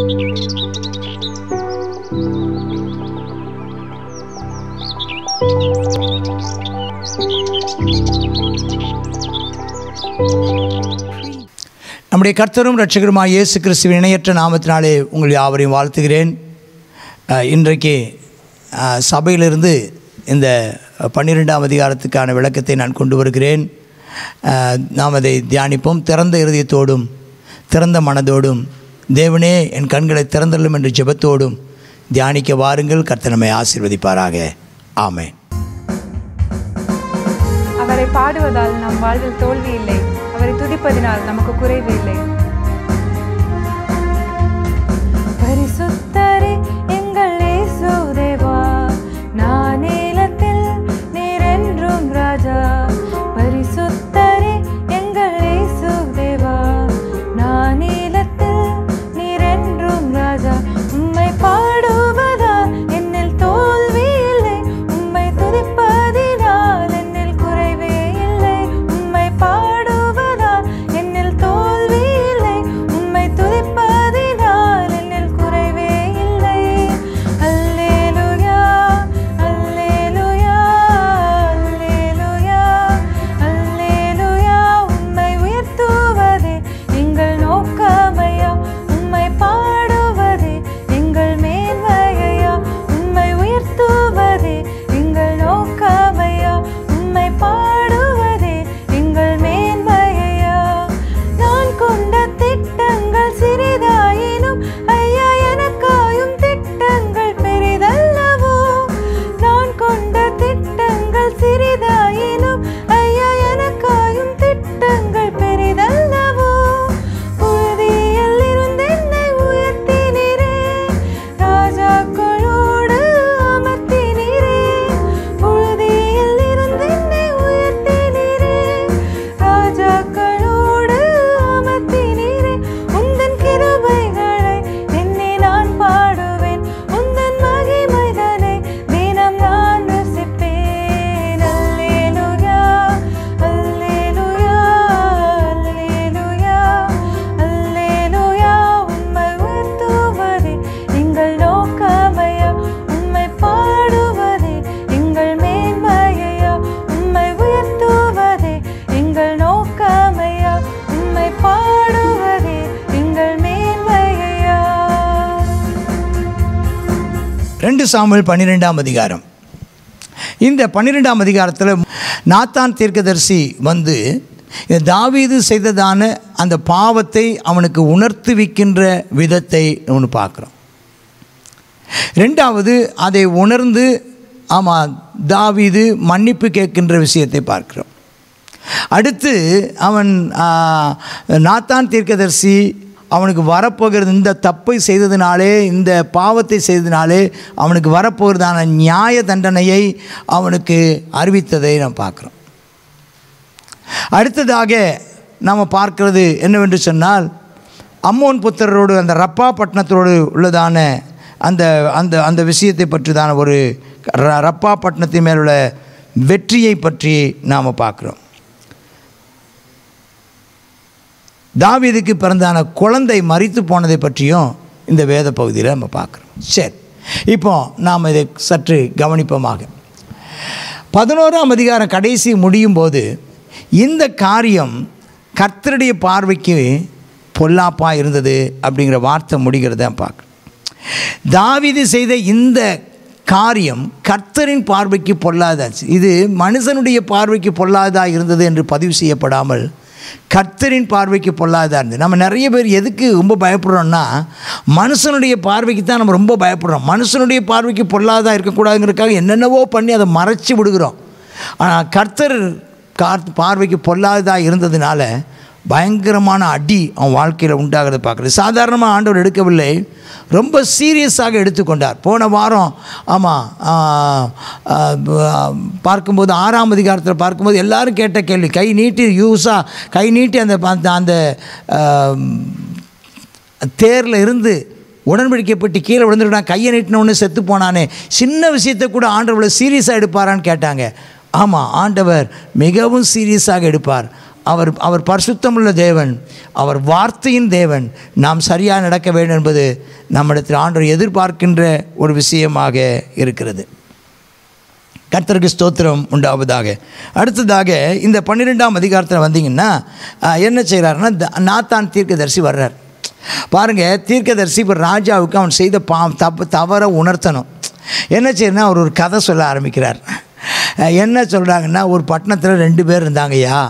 நம்முடைய கர்த்தரும் ரட்சகருமாய் இயேசு கிறிஸ்துவின் இணையற்ற நாமத்தினாலே உங்கள் யாவரையும் வாழ்த்துகிறேன் அஹ், இன்றைக்கு அஹ், சபையிலிருந்து இந்த பன்னிரெண்டாம் அதிகாரத்துக்கான விளக்கத்தை நான் கொண்டு வருகிறேன் அஹ், நாம் அதை தியானிப்போம் திறந்த இருதயத்தோடும் திறந்த மனதோடும் தேவனே என் கண்களை திறந்தள்ளும் என்று ஜெபத்தோடும் தியானிக்க வாருங்கள் கர்த்தர் நம்மை ஆசீர்வதிப்பாராக ஆமென் அவரை பாடுவதால் நம் வாழ்வில் தோல்வி இல்லை அவரை துதிப்பதினால் நமக்கு குறைவு இல்லை பரிசுத்தரே எங்கள் இயேசு தேவா நான் நீலத்தில் நீர் என்றும் ராஜா பரிசுத்தரே எங்கள் இயேசு தேவா நான் நீலத்தில் நீர் என்றும் ராஜா உம்மை பாடுவதால் என்னில் தோல்வி இல்லை உம்மை துதிப்பதினால் என்னில் குறைவே இல்லை உம்மை பாடுவதால் என்னில் தோல்வி இல்லை உம்மை துதிப்பதினால் என்னில் குறைவே இல்லை அல்லேலூயா அல்லேலூயா அல்லேலூயா அல்லேலூயா உம்மை உயர்த்துவதே எங்கள் நோக்கமையா உம்மை பாடுவதே எங்கள் மேன்மையா உம்மை உயர்த்துவதே எங்கள் நோக்கமையா உம்மை பாடுவதே எங்கள் மேன்மையா நான் கொண்ட திட்டங்கள் சிறிதாயினும் ஐயா எனக்காயும் திட்டங்கள் பெரிதல்லவோ நான் கொண்ட திட்டங்கள் சிறிதாயினும் ஐயா எனக்காயும் திட்டங்கள் பெரிதல்லவோ புழுதியில் இருந்து என்னை உயர்த்தினீரே ராஜாக்களோடு அமர்த்தினீரே புழுதியில் இருந்து என்னை உயர்த்தினீரே ராஜாக்களோடு அமர்த்தினீரே உந்தன் கிருபைகளை என்னை நான் பாடுவேன் உந்தன் மகிமைதனை தினம் நான் ரசிப்பேன் அல்லேலூயா அல்லேலூயா அல்லேலூயா அல்லேலூயா உம்மை உயர்த்துவதே எங்கள் நோக்கமையா உம்மை பாடுவதே எங்கள் மேன்மையா உம்மை உயர்த்துவதே எங்கள் நோக்கமையா உம்மை பாடுவதே எங்கள் மேன்மையா ரெண்டு சாமுவேல் பன்னிரெண்டாம் அதிகாரம் இந்த பன்னிரெண்டாம் அதிகாரத்தில் நாத்தான் தீர்க்கதரிசி வந்து இந்த தாவீது செய்ததான அந்த பாவத்தை அவனுக்கு உணர்த்துவிக்கின்ற விதத்தை ஒன்று பார்க்குறோம் ரெண்டாவது அதை உணர்ந்து ஆமாம் தாவீது மன்னிப்பு கேட்கின்ற விஷயத்தை பார்க்கிறோம் அடுத்து அவன் ஆ, நாத்தான் தீர்க்கதரிசி அவனுக்கு வரப்போகிறது இந்த தப்பை செய்ததினாலே இந்த பாவத்தை செய்ததினாலே அவனுக்கு வரப்போகிறதான நியாய தண்டனையை அவனுக்கு அறிவித்ததை நாம் பார்க்குறோம் அடுத்ததாக நாம் பார்க்கிறது என்னவென்று சொன்னால் அம்மோன் புத்திரரோடு அந்த ரப்பா பட்டணத்தோடு உள்ளதான அந்த அந்த அந்த விஷயத்தை பற்றிதான ஒரு ர- ரப்பா பட்டணத்தின் மேலுள்ள வெற்றியை பற்றி நாம் பார்க்குறோம் தாவீதுக்கு பிறந்தான குழந்தை மரித்து போனதை பற்றியும் இந்த வேத பகுதியில் நம்ம பார்க்குறோம் சரி இப்போ நாம் இதை சற்று கவனிப்போமாக பதினோராம் அதிகாரம் கடைசி முடியும் போது இந்த காரியம் கர்த்தருடைய பார்வைக்கு பொல்லாப்பாக இருந்தது அப்படிங்கிற வார்த்தை முடிகிறத பார்க்குறோம் தாவீது செய்த இந்த காரியம் கர்த்தரின் பார்வைக்கு பொல்லாதாச்சு இது மனுஷனுடைய பார்வைக்கு பொல்லாதா இருந்தது என்று பதிவு செய்யப்படாமல் கர்த்தரின் பார்வைக்கு பொல்லாதா இருந்தது நம்ம நிறைய பேர் எதுக்கு ரொம்ப பயப்படுறோம்னா மனுஷனுடைய பார்வைக்கு தான் நம்ம ரொம்ப பயப்படுறோம் மனுஷனுடைய பார்வைக்கு பொல்லாதா இருக்கக்கூடாதுங்கிறதுக்காக என்னென்னவோ பண்ணி அதை மறைச்சி விடுகிறோம் ஆனால் கர்த்தர் கார் பார்வைக்கு பொல்லாததாக இருந்ததுனால பயங்கரமான அடி அவன் வாழ்க்கையில் உண்டாகிறத பார்க்குறது சாதாரணமாக ஆண்டவர் எடுக்கவில்லை ரொம்ப சீரியஸாக எடுத்துக்கொண்டார் போன வாரம் ஆமாம் பார்க்கும்போது ஆறாம் அதிகாரத்தில் பார்க்கும்போது எல்லாரும் கேட்ட கேள்வி கை நீட்டி யூஸாக கை நீட்டி அந்த அந்த- அந்த தேரில் இருந்து உடன்படிக்கைப்பட்டு கீழே விழுந்துருக்கான் கையை நீட்டினவுடனே செத்து போனானே சின்ன விஷயத்தை கூட ஆண்டவரை சீரியஸாக எடுப்பாரான்னு கேட்டாங்க ஆமாம் ஆண்டவர் மிகவும் சீரியஸாக எடுப்பார் அவர் அவர் பரிசுத்தமுள்ள தேவன் அவர் வார்த்தையின் தேவன் நாம் சரியாக நடக்க வேண்டும் என்பது நம்மிடத்தில் ஆண்டவர் எதிர்பார்க்கின்ற ஒரு விஷயமாக இருக்கிறது கர்த்தருக்கு ஸ்தோத்திரம் உண்டாவதாக அடுத்ததாக இந்த பன்னிரெண்டாம் அதிகாரத்தில் வந்தீங்கன்னா ஆஹ், என்ன செய்கிறாருன்னா த- நாத்தான் தீர்க்கதரிசி வர்றார் பாருங்கள் தீர்க்கதரிசி இப்போ ராஜாவுக்கு அவன் செய்த பா தப்பு தவறை உணர்த்தணும் என்ன செய்யணும்னா அவர் ஒரு கதை சொல்ல ஆரம்பிக்கிறார் ஆஹ், என்ன சொல்கிறாங்கன்னா ஒரு பட்டணத்தில் ரெண்டு பேர் இருந்தாங்கய்யா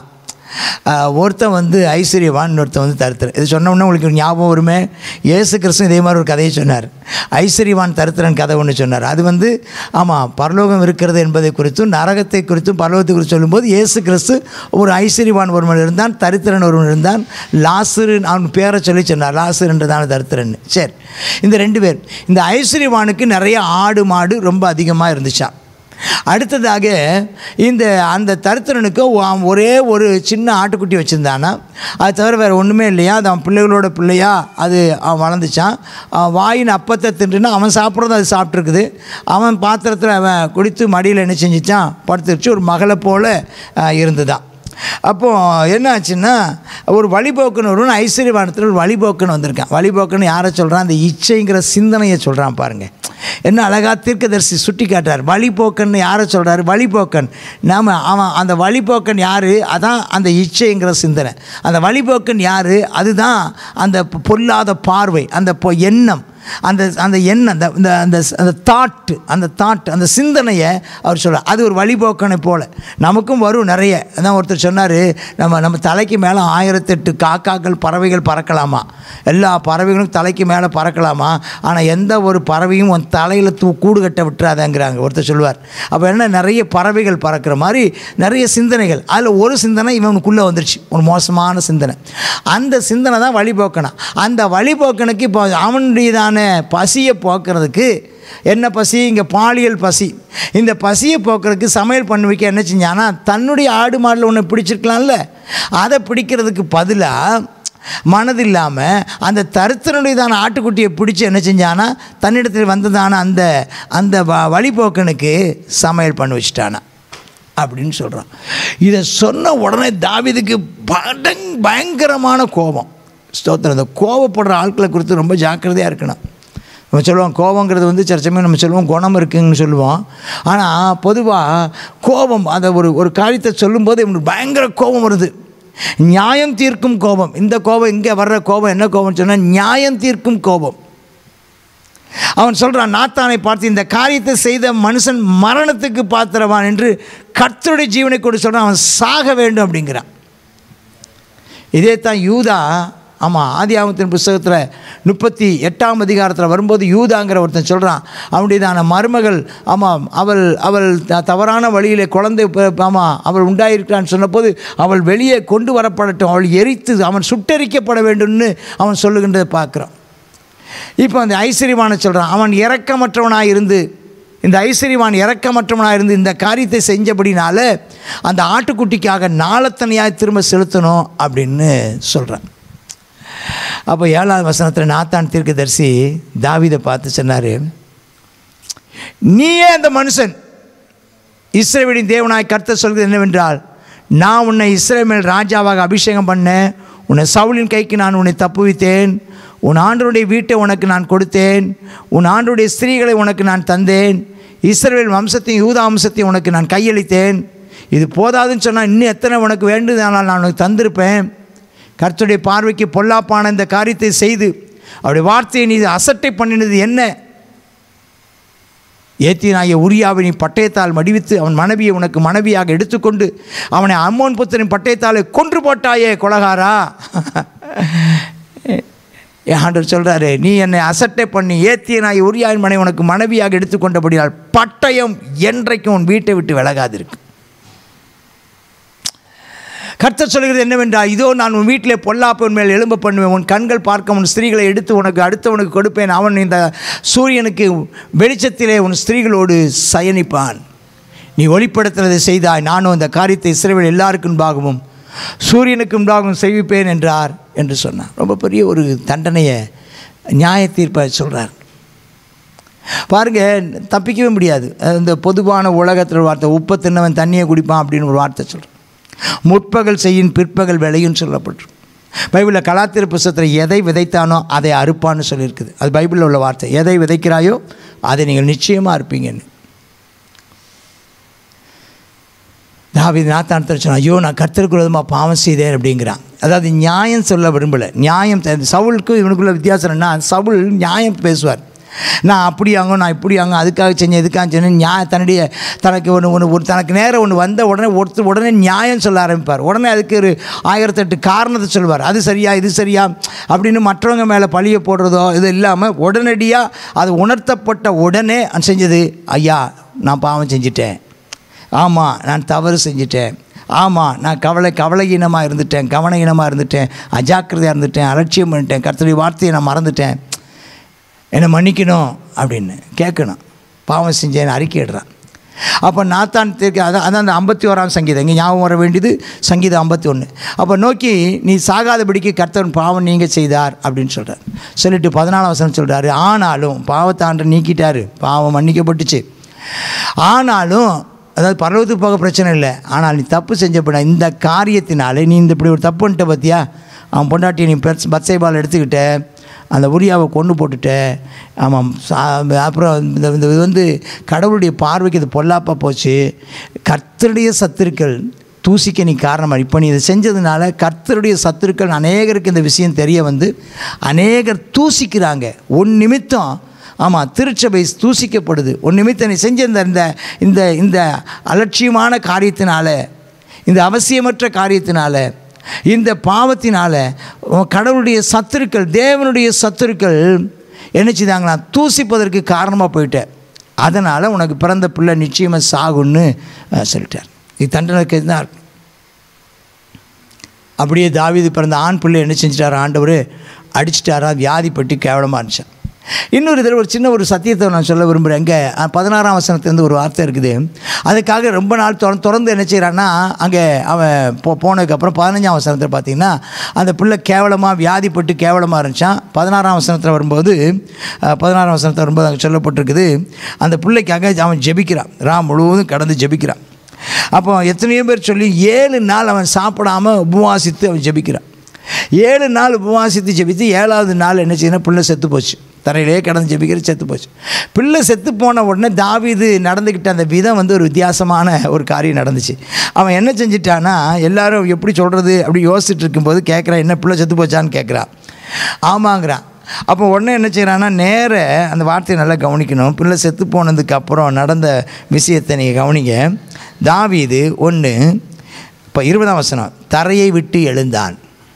ஆஹ், ஒருத்தன் வந்து ஐஸ்வர்யவான் ஒருத்தன் வந்து தருத்திரன் இது சொன்ன உடனே உங்களுக்கு ஒரு ஞாபகம் வருமே இயேசு கிறிஸ்து இதே மாதிரி ஒரு கதையை சொன்னார் ஐஸ்வர்யவான் தருத்திரன் கதை ஒன்று சொன்னார் அது வந்து ஆமாம் பரலோகம் இருக்கிறது என்பதை குறித்தும் நரகத்தை குறித்தும் பரலோகத்தை குறித்து சொல்லும்போது இயேசு கிறிஸ்து ஒரு ஐஸ்வர்யவான் ஒருவன் இருந்தான் தரித்திரன் ஒருவன் இருந்தான் லாசுரு அவன் பேரை சொல்லி சொன்னார் லாசுர் என்றதான தரித்திரன் சரி இந்த ரெண்டு பேர் இந்த ஐஸ்வர்யவானுக்கு நிறைய ஆடு மாடு ரொம்ப அதிகமாக இருந்துச்சான் அடுத்ததாக இந்த அந்த தருத்திரனுக்கு அவன் ஒரே ஒரு சின்ன ஆட்டுக்குட்டி வச்சுருந்தானா அது தவிர வேறு ஒன்றுமே இல்லையா அது அவன் பிள்ளைகளோட பிள்ளையா அது அவன் வளர்ந்துச்சான் அவன் வாயின் அப்பத்தை தின்றுனா அவன் சாப்பிட்றதும் அது சாப்பிட்ருக்குது அவன் பாத்திரத்தில் அவன் குடித்து மடியில் என்ன செஞ்சிச்சான் படுத்துருச்சு ஒரு மகளை போல் இருந்துதான் அப்போது என்ன ஆச்சுன்னா ஒரு வழிபோக்குன்னு வருவன் ஐஸ்வர்யவானத்தில் ஒரு வழிபோக்குன்னு வந்திருக்கான் வழிபோக்குன்னு யாரை சொல்கிறான் அந்த இச்சைங்கிற சிந்தனையை சொல்கிறான் பாருங்கள் என்ன அழகா தீர்க்கதரிசி சுட்டி காட்டுறார் வழிபோக்கன் யாரை சொல்கிறாரு வழிபோக்கன் நாம் அவன் அந்த வழிபோக்கன் யார் அதான் அந்த இச்சைங்கிற சிந்தனை அந்த வழிபோக்கன் யார் அதுதான் அந்த பொ- பொல்லாத பார்வை அந்த பொ எண்ணம் அந்த அந்த எண்ணம் அந்த அந்த அந்த அந்த தாட்டு அந்த தாட் அந்த சிந்தனையை அவர் சொல்கிறார் அது ஒரு வழிபோக்கனை போல் நமக்கும் வரும் நிறைய அதான் ஒருத்தர் சொன்னார் நம்ம நம்ம தலைக்கு மேலே ஆயிரத்தெட்டு காக்காக்கள் பறவைகள் பறக்கலாமா எல்லா பறவைகளும் தலைக்கு மேலே பறக்கலாமா ஆனால் எந்த ஒரு பறவையும் உன் தலையில் தூ கூடு கட்ட விட்டுறாதங்கிறாங்க ஒருத்தர் சொல்லுவார் அப்போ என்ன நிறைய பறவைகள் பறக்கிற மாதிரி நிறைய சிந்தனைகள் அதில் ஒரு சிந்தனை இவனுக்குள்ளே வந்துருச்சு ஒரு மோசமான சிந்தனை அந்த சிந்தனை தான் வழிபோக்கனா அந்த வழிபோக்கனுக்கு இப்போ அவனுடையதான பசியை போக்குறதுக்கு என்ன பசி இங்கே பாலியல் பசி இந்த பசியை போக்குறதுக்கு சமையல் பண்ணி வைக்க என்ன செஞ்சானா தன்னுடைய ஆடு மாடில் ஒன்று பிடிச்சிருக்கலாம்ல அதை பிடிக்கிறதுக்கு பதிலாக மனதில்லாமல் அந்த தருத்தனுடையதான ஆட்டுக்குட்டியை பிடிச்சி என்ன செஞ்சானா தன்னிடத்தில் வந்ததான அந்த அந்த வ வழிபோக்கனுக்கு சமையல் பண்ணி வச்சுட்டானா அப்படின்னு சொல்கிறான் இதை சொன்ன உடனே தாவீதுக்கு படங் பயங்கரமான கோபம் ஸ்தோத்திரம் இந்த கோபப்படுற ஆட்களை குறித்து ரொம்ப ஜாக்கிரதையாக இருக்கணும் நம்ம சொல்லுவோம் கோபங்கிறது வந்து சில சமயம் நம்ம சொல்லுவோம் குணம் இருக்குன்னு சொல்லுவோம் ஆனால் பொதுவாக கோபம் அதை ஒரு ஒரு காரியத்தை சொல்லும்போது இவனுக்கு பயங்கர கோபம் வருது நியாயம் தீர்க்கும் கோபம் இந்த கோபம் இங்கே வர்ற கோபம் என்ன கோபம்னு சொன்னால் நியாயம் தீர்க்கும் கோபம் அவன் சொல்கிறான் நாத்தானை பார்த்து இந்த காரியத்தை செய்த மனுஷன் மரணத்துக்கு பாத்திரவான் என்று கர்த்தருடைய ஜீவனை கொண்டு சொல்கிறான் அவன் சாக வேண்டும் அப்படிங்கிறான் இதே தான் யூதா ஆமாம் ஆதி ஆகமத்தின் புஸ்தகத்தில் முப்பத்தி எட்டாம் அதிகாரத்தில் வரும்போது யூதாங்கிற ஒருத்தன் சொல்கிறான் அவனுடையதான மருமகள் ஆமாம் அவள் அவள் த- தவறான வழியிலே குழந்தை பி- ஆமாம் அவள் உண்டாயிருக்கிறான்னு சொன்னபோது அவள் வெளியே கொண்டு வரப்படட்டும் அவள் எரித்து அவன் சுட்டெரிக்கப்பட வேண்டும்னு அவன் சொல்லுகின்றதை பார்க்குறான் இப்போ அந்த ஐஸ்வர்யவானை சொல்கிறான் அவன் இரக்கமற்றவனாக இருந்து இந்த ஐஸ்வர்யவான் இரக்கமற்றவனாக இருந்து இந்த காரியத்தை செஞ்சபடினால அந்த ஆட்டுக்குட்டிக்காக நாளத்தனையாக திரும்ப செலுத்தணும் அப்படின்னு சொல்கிறான் அப்போ ஏழாவது வசனத்தில் நாத்தான் தீர்க்கதரிசி தாவீதை பார்த்து சொன்னார் நீயே அந்த மனுஷன் இஸ்ரேவேலின் தேவனாய் கர்த்தர் சொல்கிறது என்னவென்றால் நான் உன்னை இஸ்ரேல் ராஜாவாக அபிஷேகம் பண்ணேன் உன்னை சவுலின் கைக்கு நான் உன்னை தப்புவித்தேன் உன் ஆண்டருடைய வீட்டை உனக்கு நான் கொடுத்தேன் உன் ஆண்டருடைய ஸ்திரீகளை உனக்கு நான் தந்தேன் இஸ்ரேல் வம்சத்தையும் யூதா வம்சத்தையும் உனக்கு நான் கையளித்தேன் இது போதாதுன்னு சொன்னால் இன்னும் எத்தனை உனக்கு வேண்டுதனால் நான் உனக்கு தந்திருப்பேன் கர்த்தருடைய பார்வைக்கு பொல்லாப்பான இந்த காரியத்தை செய்து அவருடைய வார்த்தையை நீ அசட்டை பண்ணினது என்ன ஏத்தினாய உரியாவை நீ பட்டயத்தால் மடிவித்து அவன் மனைவியை உனக்கு மனைவியாக எடுத்துக்கொண்டு அவனை அம்மோன் புத்தரின் பட்டயத்தாலே கொன்று போட்டாயே கொலகாரா என் ஆண்டவர் சொல்கிறாரு நீ என்னை அசட்டை பண்ணி ஏத்திய நாய் உரியாவின் மனை உனக்கு மனைவியாக எடுத்துக்கொண்டபடியால் பட்டயம் என்றைக்கும் உன் வீட்டை விட்டு விலகாதிருக்கு கர்த்தர் சொல்கிறது என்னவென்றால் இதோ நான் உன் வீட்டிலே பொல்லாப்பன் மேல் எழும்ப பண்ணுவேன் உன் கண்கள் பார்க்க உன் ஸ்திரீகளை எடுத்து உனக்கு அடுத்தவனுக்கு கொடுப்பேன் அவன் இந்த சூரியனுக்கு வெளிச்சத்திலே உன் ஸ்திரீகளோடு சயனிப்பான் நீ ஒளிப்படுத்துறதை செய்தாய் நானும் இந்த காரியத்தை இஸ்ரேவேல் எல்லாருக்கும் முன்பாகவும் சூரியனுக்கு முன்பாகவும் செய்விப்பேன் என்றார் என்று சொன்னார் ரொம்ப பெரிய ஒரு தண்டனையை நியாய தீர்ப்பை சொல்கிறார் பாருங்க தப்பிக்கவே முடியாது இந்த பொதுவான உலகத்தில் ஒரு வார்த்தை உப்பை தின்னவன் தண்ணியை குடிப்பான் அப்படின்னு ஒரு வார்த்தை சொல்கிறேன் முற்பகல் செய்யின் பிற்பகல் விளையும் சொல்லப்பட்டிருக்கு பைபிளில் கலாத்திர புஸ்தகத்தில் எதை விதைத்தானோ அதை அறுப்பான்னு சொல்லியிருக்குது அது பைபிளில் உள்ள வார்த்தை எதை விதைக்கிறாயோ அதை நீங்கள் நிச்சயமாக இருப்பீங்கன்னு தாவீது நாத்தான் சொன்னான் ஐயோ நான் கர்த்தருக்கு விரோதமாக பாவம் செய்தேன் அப்படிங்கிறான் அதாவது நியாயம் சொல்ல விரும்பலை நியாயம் தெ- சவுலுக்கும் இவனுக்குள்ள வித்தியாசம் என்னன்னா சவுல் நியாயம் பேசுவார் நான் அப்படி அங்க நான் இப்படி அங்க அதுக்காக செஞ்சேன் இதுக்காக செஞ்சேன் நியாய தன்னுடைய தனக்கு ஒன்று ஒன்று ஒரு தனக்கு நேரம் ஒன்று வந்த உடனே ஒருத்தர் உடனே நியாயம் சொல்ல ஆரம்பிப்பார் உடனே அதுக்கு ஒரு ஆயிரத்தெட்டு காரணத்தை சொல்வார் அது சரியா இது சரியா அப்படின்னு மற்றவங்க மேலே பழிய போடுறதோ இது இல்லாமல் உடனடியாக அது உணர்த்தப்பட்ட உடனே செஞ்சது ஐயா நான் பாவம் செஞ்சிட்டேன் ஆமாம் நான் தவறு செஞ்சிட்டேன் ஆமாம் நான் கவலை கவலையீனமாக இருந்துட்டேன் கவனஹீனமாக இருந்துட்டேன் அஜாக்கிரதையாக இருந்துட்டேன் அலட்சியம் பண்ணிட்டேன் கர்த்தருடைய வார்த்தையை நான் மறந்துட்டேன் என்னை மன்னிக்கணும் அப்படின்னு கேட்கணும் பாவம் செஞ்சேன்னு அறிக்கையிடுறான் அப்போ நாத்தான் தீர்க்க அதான் அதான் அந்த ஐம்பத்தி ஓராம் சங்கீதம் இங்கே ஞாபகம் வர வேண்டியது சங்கீதம் ஐம்பத்தி ஒன்று அப்போ நோக்கி நீ சாகாதபடிக்கு கர்த்தன் பாவம் நீங்க செய்தார் அப்படின்னு சொல்கிறார் சொல்லிட்டு பதினாலாம் வசனம் சொல்கிறாரு ஆனாலும் பாவத்தை ஆண்டு நீக்கிட்டாரு பாவம் மன்னிக்கப்பட்டுச்சு ஆனாலும் அதாவது பரவத்துக்கு போக பிரச்சனை இல்லை ஆனால் நீ தப்பு செஞ்சப்பட இந்த காரியத்தினாலே நீ இந்த இப்படி ஒரு தப்பு பண்ணிட்ட பார்த்தியா அவன் பொண்டாட்டி நீ பெருசு பத்சைபால் எடுத்துக்கிட்ட அந்த உரியாவை கொண்டு போட்டுட்ட ஆமாம் சா- அப்புறம் இந்த இந்த இது வந்து கடவுளுடைய பார்வைக்கு இது பொல்லாப்பா போச்சு கர்த்தருடைய சத்துருக்கள் தூசிக்க நீ காரணமாக இப்போ நீ இதை செஞ்சதுனால கர்த்தருடைய சத்துருக்கள் அநேகருக்கு இந்த விஷயம் தெரிய வந்து அநேகர் தூசிக்கிறாங்க உன் நிமித்தம் ஆமாம் திருச்சபை தூசிக்கப்படுது உன் நிமித்தம் நீ செஞ்ச இந்த இந்த இந்த இந்த அலட்சியமான காரியத்தினால இந்த அவசியமற்ற காரியத்தினால இந்த பாவத்தினால உன் கடவுளுடைய சத்துருக்கள் தேவனுடைய சத்துருக்கள் என்ன செய்தாங்களா தூசிப்பதற்கு காரணமாக போயிட்டேன் அதனால் உனக்கு பிறந்த பிள்ளை நிச்சயமாக சாகுன்னு அஹ், சொல்லிட்டார் இது தண்டனைக்கு தான் இருக்கும் அப்படியே தாவீது பிறந்த ஆண் பிள்ளை என்ன செஞ்சிட்டார் ஆண்டவர் அடிச்சிட்டாரா வியாதிப்பட்டு கேவலமாக இருந்துச்சான் இன்னொரு இதில் ஒரு சின்ன ஒரு சத்தியத்தை நான் சொல்ல விரும்புகிறேன் இங்கே பதினாறாம் வசனத்துலேருந்து ஒரு வார்த்தை இருக்குது அதுக்காக ரொம்ப நாள் தொடர்ந்து தொடர்ந்து என்ன செய்கிறான்னா அங்கே அவன் போ போனதுக்கப்புறம் பதினஞ்சாம் வசனத்தில் பார்த்தீங்கன்னா அந்த பிள்ளை கேவலமாக வியாதிப்பட்டு கேவலமாக இருந்துச்சான் பதினாறாம் வசனத்தில் வரும்போது அஹ், பதினாறாம் வசனத்தில் வரும்போது அங்கே சொல்லப்பட்டிருக்குது அந்த பிள்ளைக்காக அவன் ஜெபிக்கிறான் ரா முழுவதும் கடந்து ஜெபிக்கிறான் அப்போ எத்தனையோ பேர் சொல்லி ஏழு நாள் அவன் சாப்பிடாம உபவாசித்து அவன் ஜெபிக்கிறான் ஏழு நாள் உபவாசித்து ஜெபித்து ஏழாவது நாள் என்ன செய்யணும் பிள்ளை செத்து போச்சு தரையிலே கடந்து ஜெபிக்கிற செத்து போச்சு பிள்ளை செத்து போன உடனே தாவீது நடந்துக்கிட்ட அந்த விதம் வந்து ஒரு வித்தியாசமான ஒரு காரியம் நடந்துச்சு அவன் என்ன செஞ்சிட்டான்னா எல்லாரும் எப்படி சொல்கிறது அப்படி யோசிச்சுட்டு இருக்கும்போது கேட்குறான் என்ன பிள்ளை செத்து போச்சான்னு கேட்குறான் ஆமாங்கிறான் அப்போ உடனே என்ன செய்கிறான்னா நேர அந்த வார்த்தையை நல்லா கவனிக்கணும் பிள்ளை செத்து போனதுக்கு அப்புறம் நடந்த விஷயத்தை நீங்கள் கவனிங்க தாவீது ஒன்று இப்போ இருபதாம் வசனம் தரையை விட்டு எழுந்தான்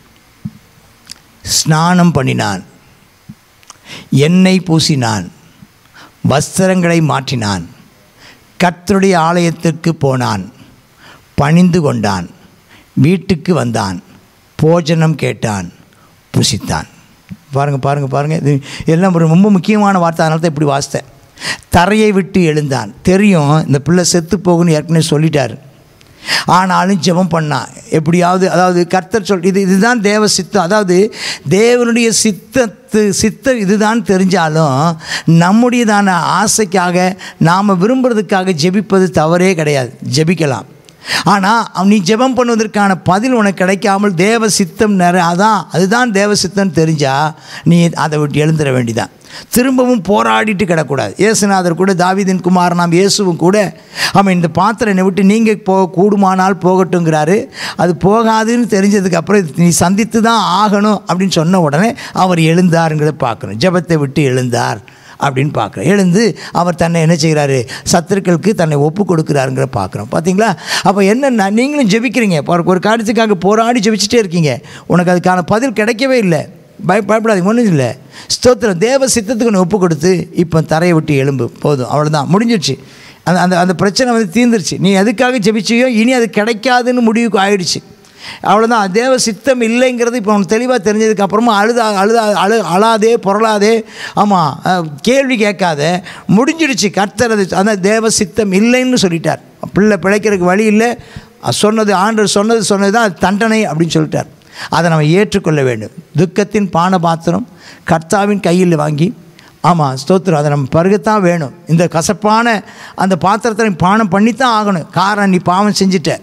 ஸ்நானம் பண்ணினான் எண்ணெய் பூசினான் வஸ்திரங்களை மாற்றினான் கர்த்தருடைய ஆலயத்திற்கு போனான் பணிந்து கொண்டான் வீட்டுக்கு வந்தான் போஜனம் கேட்டான் புசித்தான் பாருங்கள் பாருங்கள் பாருங்கள் இது எல்லாம் ஒரு ரொம்ப முக்கியமான வார்த்தை அதனால தான் இப்படி வாசித்தேன் தரையை விட்டு எழுந்தான் தெரியும் இந்த பிள்ளை செத்து போகுன்னு ஏற்கனவே சொல்லிட்டாரு ஆனாலும் ஜெபம் பண்ணான் எப்படியாவது அதாவது கர்த்தர் சொல் இது இதுதான் தேவ சித்தம் அதாவது தேவனுடைய சித்தத்து சித்தம் இதுதான் தெரிஞ்சாலும் நம்முடையதான ஆசைக்காக நாம் விரும்புறதுக்காக ஜெபிப்பது தவறே கிடையாது ஜெபிக்கலாம் ஆனால் நீ ஜெபம் பண்ணுவதற்கான பதில் உனக்கு கிடைக்காமல் தேவ சித்தம் நிற அதான் அதுதான் தேவ சித்தம் தெரிஞ்சா நீ அதை விட்டு எழுந்துட வேண்டிதான் திரும்பவும் போராடிட்டு கிடக்கூடாது இயேசுநாதர் கூட தாவீதின் குமார் நாம் இயேசுவும் கூட அவன் இந்த பாத்திரம் என்னை விட்டு நீங்கள் போக கூடுமானால் போகட்டுங்கிறாரு அது போகாதுன்னு தெரிஞ்சதுக்கு அப்புறம் நீ சந்தித்து தான் ஆகணும் அப்படின்னு சொன்ன உடனே அவர் எழுந்தாருங்கிறத பார்க்கணும் ஜெபத்தை விட்டு எழுந்தார் அப்படின்னு பார்க்குறோம் எழுந்து அவர் தன்னை என்ன செய்கிறாரு சத்துருக்களுக்கு தன்னை ஒப்பு கொடுக்குறாருங்கிற பார்க்குறோம் பார்த்தீங்களா அப்போ என்னென்னா நீங்களும் ஜெபிக்கிறீங்க இப்போ ஒரு காரியத்துக்காக போராடி ஜெபிச்சுட்டே இருக்கீங்க உனக்கு அதுக்கான பதில் கிடைக்கவே இல்லை பய பயப்படாதீங்க ஒன்றும் இல்லை ஸ்தோத்திரம் தேவ சித்தத்துக்கு நீ ஒப்பு கொடுத்து இப்போ தரையை விட்டு எலும்பு போதும் அவ்வளோதான் முடிஞ்சிடுச்சு அந்த அந்த அந்த பிரச்சனை வந்து தீர்ந்துருச்சு நீ எதுக்காக ஜெபிச்சியோ இனி அது கிடைக்காதுன்னு முடிவுக்கு ஆயிடுச்சு அவ்வளோதான் தேவ சித்தம் இல்லைங்கிறது இப்போ உனக்கு தெளிவாக தெரிஞ்சதுக்கு அப்புறமா அழுதா அழுதா அழு அழாதே புரளாதே ஆமாம் அஹ், கேள்வி கேட்காத முடிஞ்சிடுச்சு கர்த்தர் அது அந்த தேவ சித்தம் இல்லைன்னு சொல்லிட்டார் பிள்ளை பிழைக்கிறதுக்கு வழி இல்லை அஹ், சொன்னது ஆண்டவர் சொன்னது சொன்னது தான் அது தண்டனை அப்படின்னு சொல்லிட்டார் அதை நம்ம ஏற்றுக்கொள்ள வேண்டும் துக்கத்தின் பான பாத்திரம் கர்த்தாவின் கையில் வாங்கி ஆமாம் ஸ்தோத்திரம் அதை நம்ம பருகத்தான் வேணும் இந்த கசப்பான அந்த பாத்திரத்தை நீ பானம் பண்ணித்தான் ஆகணும் காரணம் நீ பாவம் செஞ்சிட்ட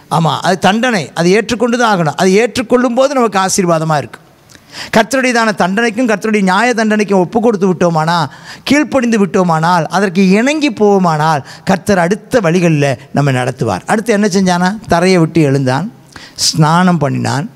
ஆமாம் அது தண்டனை அது ஏற்றுக்கொண்டு தான் ஆகணும் அது ஏற்றுக்கொள்ளும் போது நமக்கு ஆசீர்வாதமாக இருக்குது கர்த்தருடையதான தண்டனைக்கும் கர்த்தருடைய நியாய தண்டனைக்கும் ஒப்பு கொடுத்து விட்டோமானால் கீழ்ப்படிந்து விட்டோமானால் அதற்கு இணங்கி போவோமானால் கர்த்தர் அடுத்த வழிகளில் நம்ம நடத்துவார் அடுத்து என்ன செஞ்சானா தரையை விட்டு எழுந்தான் ஸ்நானம் பண்ணினான்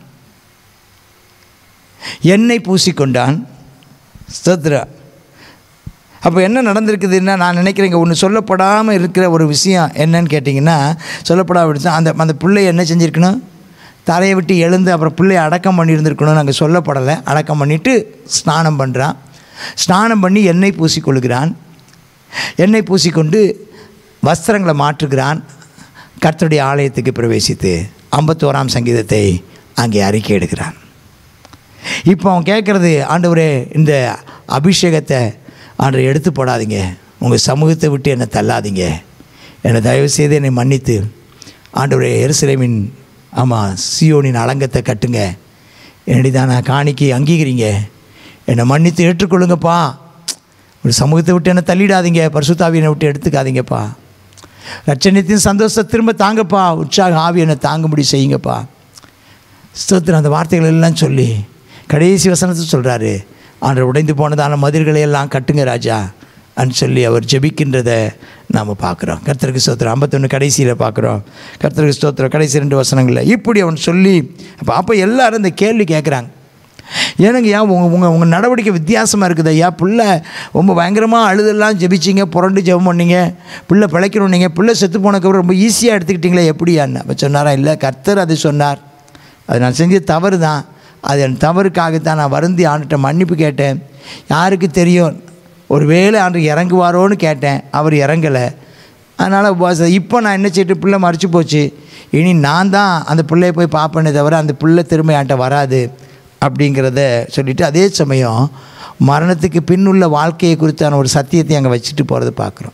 எண்ணெய் பூசிக்கொண்டான் ஸ்தோத்ரா அப்போ என்ன நடந்திருக்குதுன்னா நான் நினைக்கிறேங்க ஒன்று சொல்லப்படாமல் இருக்கிற ஒரு விஷயம் என்னன்னு கேட்டிங்கன்னா சொல்லப்படாம அந்த அந்த பிள்ளை என்ன செஞ்சுருக்கணும் தரையை விட்டு எழுந்து அப்புறம் பிள்ளையை அடக்கம் பண்ணியிருந்திருக்கணும்னு அங்கே சொல்லப்படலை அடக்கம் பண்ணிவிட்டு ஸ்நானம் பண்ணுறான் ஸ்நானம் பண்ணி எண்ணெய் பூசிக்கொள்கிறான் எண்ணெய் பூசிக்கொண்டு வஸ்திரங்களை மாற்றுகிறான் கர்த்தருடைய ஆலயத்துக்கு பிரவேசித்து ஐம்பத்தோராம் சங்கீதத்தை அங்கே அறிக்கை எடுக்கிறான் இப்போ அவன் கேட்குறது ஆண்டவரே இந்த அபிஷேகத்தை ஆண்டவர் எடுத்து போடாதீங்க உங்கள் சமூகத்தை விட்டு என்னை தள்ளாதீங்க என்னை தயவு செய்து என்னை மன்னித்து ஆண்டவரே எருசலேமின் ஆமாம் சியோனின் அலங்கத்தை கட்டுங்க என்னடி தான் நான் காணிக்கை அங்கீகரிங்க என்னை மன்னித்து ஏற்றுக்கொள்ளுங்கப்பா ஒரு சமூகத்தை விட்டு என்னை தள்ளிடாதீங்க பரிசுத்தாவியனை விட்டு எடுத்துக்காதீங்கப்பா ரட்சணியத்தின் சந்தோஷத்தை திரும்ப தாங்கப்பா உற்சாக ஆவி என்னை தாங்கும்படி செய்யுங்கப்பா ஸ்தோத்திரம் அந்த வார்த்தைகள் எல்லாம் சொல்லி கடைசி வசனத்தை சொல்கிறாரு ஆண்டு உடைந்து போனதான மதில்களை எல்லாம் கட்டுங்க ராஜா அன்னு சொல்லி அவர் ஜெபிக்கின்றதை நாம் பார்க்குறோம் கர்த்தருக்கு ஸ்தோத்திரம் ஐம்பத்தொன்று கடைசியில் பார்க்குறோம் கர்த்தருக்கு ஸ்தோத்திரம் கடைசி ரெண்டு வசனங்களில் இப்படி அவன் சொல்லி அப்போ அப்போ எல்லாரும் இந்த கேள்வி கேட்குறாங்க ஏனுங்க ஐயா உங்கள் உங்கள் உங்கள் நடவடிக்கை வித்தியாசமாக இருக்குது ஐயா பிள்ளை ரொம்ப பயங்கரமாக அழுதெல்லாம் ஜெபிச்சிங்க புரண்டு ஜெபம் பண்ணீங்க பிள்ளை பிழைக்கணும் நீங்கள் பிள்ளை செத்து போனதுக்கப்புறம் ரொம்ப ஈஸியாக எடுத்துக்கிட்டீங்களே எப்படியான்னு அப்போ சொன்னாரா இல்லை கர்த்தர் அது சொன்னார் அது நான் செஞ்ச தவறு தான் அது என் தவறுக்காகத்தான் நான் வருந்தி ஆண்டுகிட்ட மன்னிப்பு கேட்டேன் யாருக்கு தெரியும் ஒரு வேளை ஆண்டு இறங்குவாரோன்னு கேட்டேன் அவர் இறங்கலை அதனால் உபவாசம் இப்போ நான் என்ன செய்யிட்டு பிள்ளை மறைச்சி போச்சு இனி நான் தான் அந்த பிள்ளைய போய் பார்ப்பேனே தவிர அந்த பிள்ளை திரும்ப என்கிட்ட வராது அப்படிங்கிறத சொல்லிவிட்டு அதே சமயம் மரணத்துக்கு பின்னுள்ள வாழ்க்கையை குறித்தான ஒரு சத்தியத்தை அங்கே வச்சுட்டு போகிறத பார்க்குறோம்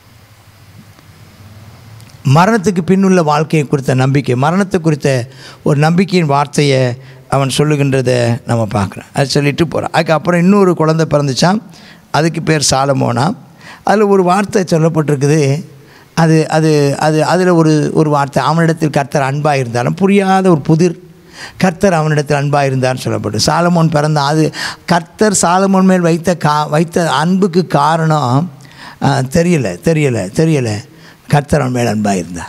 மரணத்துக்கு பின்னுள்ள வாழ்க்கையை குறித்த நம்பிக்கை மரணத்தை குறித்த ஒரு நம்பிக்கையின் வார்த்தையை அவன் சொல்லுகின்றதை நம்ம பார்க்குறோம் அது சொல்லிட்டு போகிறான் அதுக்கப்புறம் இன்னொரு குழந்தை பிறந்துச்சான் அதுக்கு பேர் சாலமோனா அதில் ஒரு வார்த்தை சொல்லப்பட்டிருக்குது அது அது அது அதில் ஒரு ஒரு வார்த்தை அவனிடத்தில் கர்த்தர் அன்பாக இருந்தாலும் புரியாத ஒரு புதிர் கர்த்தர் அவனிடத்தில் அன்பாக இருந்தார்னு சொல்லப்பட்டு சாலமோன் பிறந்த அது கர்த்தர் சாலமோன் மேல் வைத்த கா வைத்த அன்புக்கு காரணம் ஆ, தெரியலை தெரியலை தெரியலை கர்த்தர் அவன் மேல் அன்பாக இருந்தார்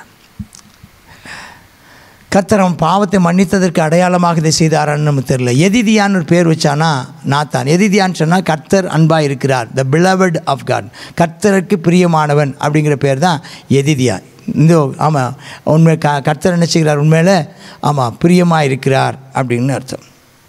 கர்த்தர் அவன் பாவத்தை மன்னித்ததற்கு அடையாளமாக இதை செய்தாரான்னு நமக்கு தெரியல எதிதியான்னு ஒரு பேர் வச்சானா நாத்தான் எதிதியான்னு சொன்னால் கர்த்தர் அன்பாக இருக்கிறார் த பிலவட் ஆஃப் காட் கர்த்தருக்கு பிரியமானவன் அப்படிங்கிற பேர் தான் எதிதியா இந்த ஆமாம் உண்மை க கர்த்தர் என்ன செய்கிறார் உண்மையில் ஆமாம் பிரியமாக இருக்கிறார் அப்படின்னு அர்த்தம்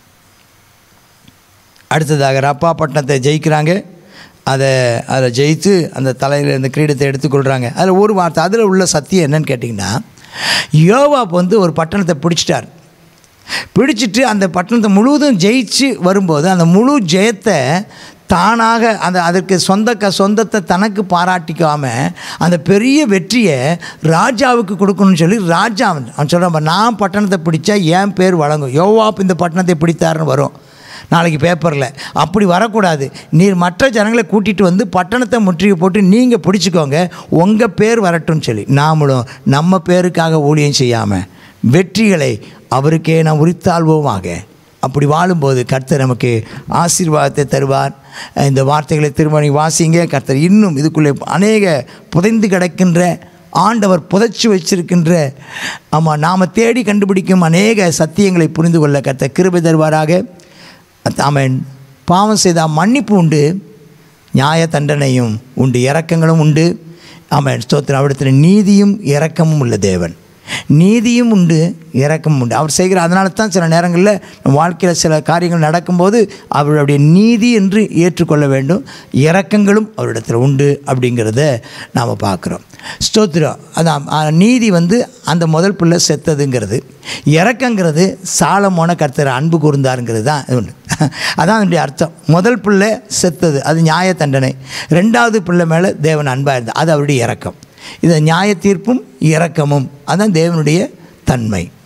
அடுத்ததாக ரப்பா பட்டணத்தை ஜெயிக்கிறாங்க அதை அதில் ஜெயித்து அந்த தலையில் இந்த கிரீடத்தை எடுத்துக்கொள்கிறாங்க அதில் ஒரு வார்த்தை அதில் உள்ள சத்தியம் என்னன்னு கேட்டிங்கன்னா யோவாப் வந்து ஒரு பட்டணத்தை பிடிச்சிட்டார் பிடிச்சிட்டு அந்த பட்டணத்தை முழுவதும் ஜெயிச்சு வரும்போது அந்த முழு ஜெயத்தை தானாக அந்த அதற்கு சொந்த க சொந்தத்தை தனக்கு பாராட்டிக்காம அந்த பெரிய வெற்றியை ராஜாவுக்கு கொடுக்கணும்னு சொல்லி ராஜா அவன் அவன் சொல்கிறான் நான் பட்டணத்தை பிடிச்சா என் பேர் வழங்கும் யோவாப் இந்த பட்டணத்தை பிடித்தாருன்னு வரும் நாளைக்கு பேப்பரில் அப்படி வரக்கூடாது நீர் மற்ற ஜனங்களை கூட்டிகிட்டு வந்து பட்டணத்தை முற்றுகை போட்டு நீங்கள் பிடிச்சிக்கோங்க உங்கள் பேர் வரட்டும்னு சொல்லி நாமளும் நம்ம பேருக்காக ஊழியம் செய்யாமல் வெற்றிகளை அவருக்கே நாம் உரித்தாள்வோமாக அப்படி வாழும்போது கர்த்தர் நமக்கு ஆசீர்வாதத்தை தருவார் இந்த வார்த்தைகளை திருமணி வாசிங்க கர்த்தர் இன்னும் இதுக்குள்ளே அநேக புதைந்து கிடக்கின்ற ஆண்டவர் புதைச்சி வச்சிருக்கின்ற ஆமாம் நாம் தேடி கண்டுபிடிக்கும் அநேக சத்தியங்களை புரிந்து கொள்ள கர்த்தர் கிருபை தருவாராக ஆமென் பாவம் செய்தால் மன்னிப்பு உண்டு நியாய தண்டனையும் உண்டு இரக்கங்களும் உண்டு ஆமென் ஸ்தோத்திரம் அவரிடத்தில் நீதியும் இரக்கமும் உள்ள தேவன் நீதியும் உண்டு இரக்கமும் உண்டு அவர் செய்கிற அதனால தான் சில நேரங்களில் நம்ம வாழ்க்கையில் சில காரியங்கள் நடக்கும்போது அவருடைய நீதி என்று ஏற்றுக்கொள்ள வேண்டும் இரக்கங்களும் அவரிடத்தில் உண்டு அப்படிங்கிறத நாம் பார்க்குறோம் ஸ்தோத்திரம் அதான் ஆ, நீதி வந்து அந்த முதல் பிள்ளை செத்ததுங்கிறது இறக்கங்கிறது சாலமோன கர்த்தர் அன்பு கூர்ந்தாருங்கிறது தான் இது ஒன்று அதான் அதனுடைய அர்த்தம் முதல் பிள்ளை செத்தது அது நியாய தண்டனை ரெண்டாவது பிள்ளை மேலே தேவன் அன்பாக இருந்தார் அது அவருடைய இரக்கம் இது நியாய தீர்ப்பும் இரக்கமும் அதான் தேவனுடைய தன்மை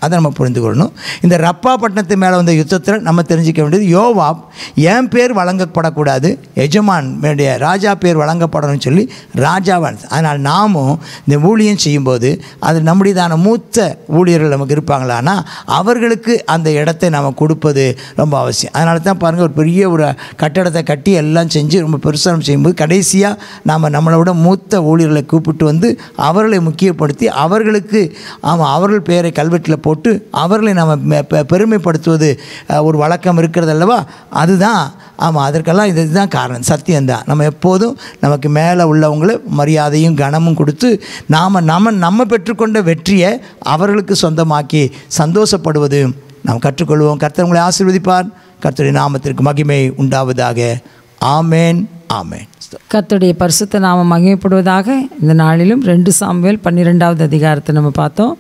அதை நம்ம புரிந்து கொள்ளணும் இந்த ரப்பா பட்டணத்து மேலே வந்த யுத்தத்தில் நம்ம தெரிஞ்சிக்க வேண்டியது யோவாப் என் பேர் வழங்கப்படக்கூடாது எஜமான் மேடைய ராஜா பேர் வழங்கப்படணும்னு சொல்லி ராஜாவான் அதனால் நாமும் இந்த ஊழியம் செய்யும்போது அது நம்முடையதான மூத்த ஊழியர்கள் நமக்கு இருப்பாங்களான்னா அவர்களுக்கு அந்த இடத்தை நாம் கொடுப்பது ரொம்ப அவசியம் அதனால தான் பாருங்கள் ஒரு பெரிய ஒரு கட்டடத்தை கட்டி எல்லாம் செஞ்சு ரொம்ப பெருசாக நம்ம செய்யும்போது கடைசியாக நாம் நம்மளோட மூத்த ஊழியர்களை கூப்பிட்டு வந்து அவர்களை முக்கியப்படுத்தி அவர்களுக்கு ஆமாம் அவர்கள் பெயரை கல்வெட்டில் போட்டு அவர்களை நம்ம மெ- பெ- பெருமைப்படுத்துவது அஹ், ஒரு வழக்கம் இருக்கிறது அல்லவா அதுதான் ஆமாம் அதற்கெல்லாம் இது இதுதான் காரணம் சத்தியம்தான் நம்ம எப்போதும் நமக்கு மேலே உள்ளவங்களை மரியாதையும் கனமும் கொடுத்து நாம் நம்ம நம்ம பெற்றுக்கொண்ட வெற்றியை அவர்களுக்கு சொந்தமாக்கி சந்தோஷப்படுவது நாம் கற்றுக்கொள்வோம் கர்த்தர் உங்களை ஆசீர்வதிப்பார் கர்த்தருடைய நாமத்திற்கு மகிமை உண்டாவதாக ஆமேன் ஆமேன் கர்த்தருடைய பரிசுத்த நாம மகிமைப்படுவதாக இந்த நாளிலும் ரெண்டு சாமுவேல் பன்னிரெண்டாவது அதிகாரத்தை நம்ம பார்த்தோம்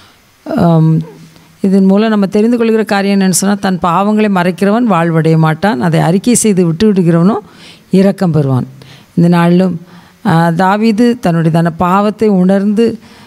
ஆம், இதன் மூலம் நம்ம தெரிந்து கொள்கிற காரியம் என்னன்னு சொன்னால் தன் பாவங்களை மறைக்கிறவன் வாழ்வடைய மாட்டான் அதை அறிக்கை செய்து விட்டு விடுகிறவனும் இரக்கம் பெறுவான் இந்த நாளிலும் ஆ, தாவீது தன்னுடைய தன பாவத்தை உணர்ந்து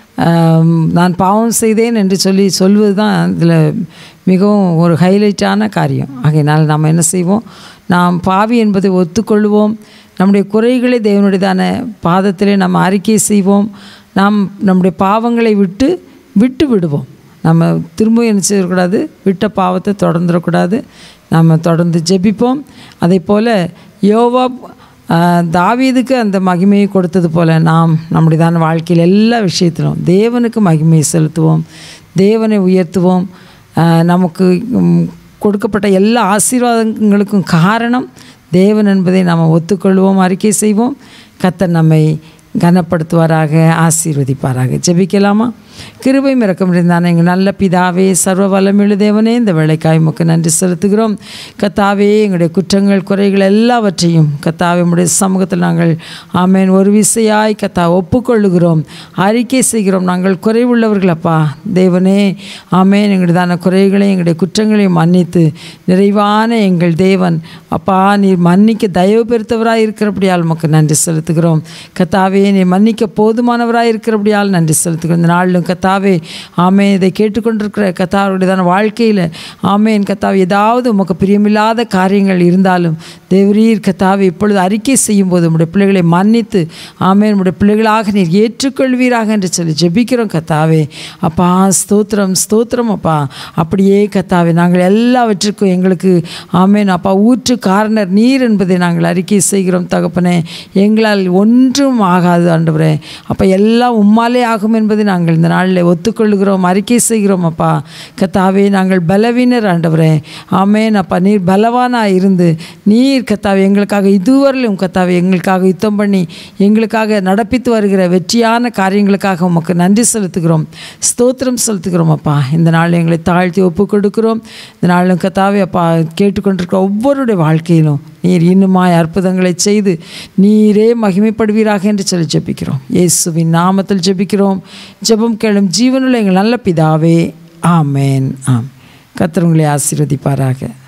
ஆம், நான் பாவம் செய்தேன் என்று சொல்லி சொல்வது தான் இதில் மிகவும் ஒரு ஹைலைட்டான காரியம் ஆகையினால் நாம் என்ன செய்வோம் நாம் பாவி என்பதை ஒத்துக்கொள்வோம் நம்முடைய குறைகளை தேவனுடையதான பாதத்திலே நம்ம அறிக்கை செய்வோம் நாம் நம்முடைய பாவங்களை விட்டு விட்டு விடுவோம் நம்ம திரும்ப என்ன செய்யக்கூடாது விட்ட பாவத்தை தொடர்ந்துடக்கூடாது நம்ம தொடர்ந்து ஜெபிப்போம் அதே போல் யோவா ஆஹ், தாவீதுக்கு அந்த மகிமையை கொடுத்தது போல் நாம் நம்முடையதான வாழ்க்கையில் எல்லா விஷயத்திலும் தேவனுக்கு மகிமையை செலுத்துவோம் தேவனை உயர்த்துவோம் ஆஹ், நமக்கு ம், கொடுக்கப்பட்ட எல்லா ஆசீர்வாதங்களுக்கும் காரணம் தேவன் என்பதை நாம் ஒத்துக்கொள்வோம் அறிக்கை செய்வோம் கர்த்தர் நம்மை கனப்படுத்துவாராக ஆசீர்வதிப்பாராக ஜெபிக்கலாமா கிருபை மிறக்கம் இருந்தான எங்கள் நல்ல பிதாவே சர்வ வல்லமிழு தேவனே இந்த வேலைக்காய் உமக்கு நன்றி செலுத்துகிறோம் கத்தாவே எங்களுடைய குற்றங்கள் குறைகள் எல்லாவற்றையும் கத்தாவே உம்முடைய சமூகத்தில் நாங்கள் ஆமேன் ஒரு விசையாய் கத்தா ஒப்புக்கொள்ளுகிறோம் அறிக்கை செய்கிறோம் நாங்கள் குறைவுள்ளவர்களப்பா தேவனே ஆமேன் எங்களுடையதான குறைகளையும் எங்களுடைய குற்றங்களையும் மன்னித்து நிறைவான எங்கள் தேவன் அப்பா நீர் மன்னிக்க தயவு பெருத்தவராய் இருக்கிறபடியால் உமக்கு நன்றி செலுத்துகிறோம் கத்தாவே நீ மன்னிக்க போதுமானவராய் இருக்கிறபடியால் நன்றி செலுத்துகிறோம் இந்த நாளிலும் கத்தாவே ஆமே இதை கேட்டுக்கொண்டிருக்கிற கத்தாவுடையதான வாழ்க்கையில் ஆமேன் கத்தாவே ஏதாவது உமக்கு பிரியமில்லாத காரியங்கள் இருந்தாலும் தேவரீர் கத்தாவே இப்பொழுது அறிக்கை செய்யும்போது உம்முடைய பிள்ளைகளை மன்னித்து ஆமேன் உம்முடைய பிள்ளைகளாக நீர் ஏற்றுக்கொள்வீராக என்று சொல்லி ஜெபிக்கிறோம் கத்தாவே அப்பா ஸ்தோத்திரம் ஸ்தோத்திரம் அப்பா அப்படியே கத்தாவே நாங்கள் எல்லாவற்றுக்கும் எங்களுக்கு ஆமேன் அப்பா ஊற்று காரணர் நீர் என்பதை நாங்கள் அறிக்கை செய்கிறோம் தகப்பனே எங்களால் ஒன்றும் ஆகாது ஆண்டவரே அப்போ எல்லாம் உம்மாலே ஆகும் என்பதை நாங்கள் இந்த நாளில் ஒத்துக்கொள்கிறோம் அறிக்கை செய்கிறோம் அப்பா கத்தாவே நாங்கள் பலவீனர் ஆண்டவரே ஆமேன் அப்பா நீர் பலவானாக இருந்து நீர் கத்தாவே எங்களுக்காக இதுவரையிலும் கத்தாவே எங்களுக்காக யுத்தம் பண்ணி எங்களுக்காக நடப்பித்து வருகிற வெற்றியான காரியங்களுக்காக உமக்கு நன்றி செலுத்துகிறோம் ஸ்தோத்திரம் செலுத்துகிறோம் அப்பா இந்த நாள் எங்களை தாழ்த்தி ஒப்பு கொடுக்கிறோம் இந்த நாளும் கத்தாவே அப்பா கேட்டுக்கொண்டிருக்கிற ஒவ்வொருடைய வாழ்க்கையிலும் நீர் இன்னுமாய் அற்புதங்களை செய்து நீரே மகிமைப்படுவீராக என்று சொல்லி ஜெபிக்கிறோம் இயேசுவின் நாமத்தில் ஜெபிக்கிறோம் ஜெபம் கேளும் ஜீவனுள்ள எங்கள் நல்ல பிதாவே ஆமேன் ஆம் கர்த்தர் உங்களை ஆசீர்வதிப்பாராக